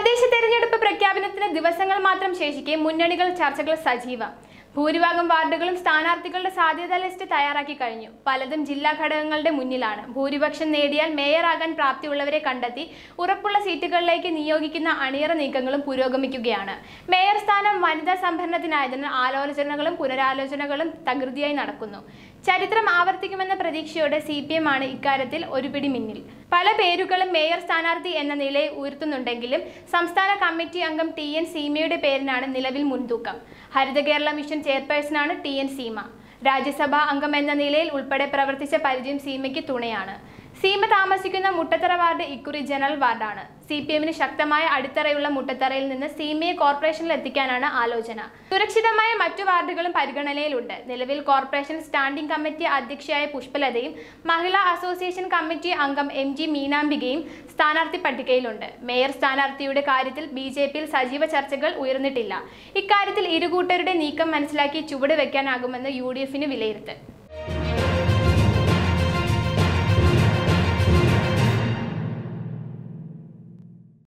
തദ്ദേശ തെരഞ്ഞെടുപ്പ് പ്രഖ്യാപനത്തിന് ദിവസങ്ങൾ മാത്രം ശേഷിക്കെ മുന്നണികൾ ചർച്ചകൾ സജീവം ഭൂരിഭാഗം വാർഡുകളും സ്ഥാനാർത്ഥികളുടെ സാധ്യതാ ലിസ്റ്റ് തയ്യാറാക്കി കഴിഞ്ഞു പലതും ജില്ലാ ഘടകങ്ങളുടെ മുന്നിലാണ് ഭൂരിപക്ഷം നേടിയാൽ മേയറാകാൻ പ്രാപ്തിയുള്ളവരെ കണ്ടെത്തി ഉറപ്പുള്ള സീറ്റുകളിലേക്ക് നിയോഗിക്കുന്ന അണിയറ നീക്കങ്ങളും പുരോഗമിക്കുകയാണ് മേയർ സ്ഥാനം വനിതാ സംഭരണത്തിനായതിനാൽ ആലോചനകളും പുനരാലോചനകളും തകൃതിയായി നടക്കുന്നു ചരിത്രം ആവർത്തിക്കുമെന്ന പ്രതീക്ഷയോടെ സി പി എം ആണ് ഇക്കാര്യത്തിൽ ഒരു പിടി മുന്നിൽ പല പേരുകളും മേയർ സ്ഥാനാർത്ഥി എന്ന നിലയിൽ ഉയർത്തുന്നുണ്ടെങ്കിലും സംസ്ഥാന കമ്മിറ്റി അംഗം ടി എൻ സീമയുടെ പേരിനാണ് നിലവിൽ മുൻതൂക്കം ഹരിത കേരള മിഷൻ ചെയർപേഴ്സണാണ് ടി എൻ സീമ രാജ്യസഭാ അംഗം എന്ന നിലയിൽ ഉൾപ്പെടെ പ്രവർത്തിച്ച പരിചയം സീമയ്ക്ക് തുണയാണ് സീമ താമസിക്കുന്ന മുട്ടത്തറ വാർഡ് ഇക്കുറി ജനറൽ വാർഡാണ് സി പി എമ്മിന് ശക്തമായ അടിത്തറയുള്ള മുട്ടത്തറയിൽ നിന്ന് സീമയെ കോർപ്പറേഷനിൽ എത്തിക്കാനാണ് ആലോചന സുരക്ഷിതമായ മറ്റു വാർഡുകളും പരിഗണനയിലുണ്ട് നിലവിൽ കോർപ്പറേഷൻ സ്റ്റാൻഡിംഗ് കമ്മിറ്റി അധ്യക്ഷയായ പുഷ്പലതയും മഹിളാ അസോസിയേഷൻ കമ്മിറ്റി അംഗം എം ജി മീനാംബികയും സ്ഥാനാർത്ഥി പട്ടികയിലുണ്ട് മേയർ സ്ഥാനാർത്ഥിയുടെ കാര്യത്തിൽ ബി ജെ പിയിൽ സജീവ ചർച്ചകൾ ഉയർന്നിട്ടില്ല ഇക്കാര്യത്തിൽ ഇരുകൂട്ടരുടെ നീക്കം മനസ്സിലാക്കി ചുവട് വെക്കാനാകുമെന്ന് യു ഡി എഫിന് വിലയിരുത്തൽ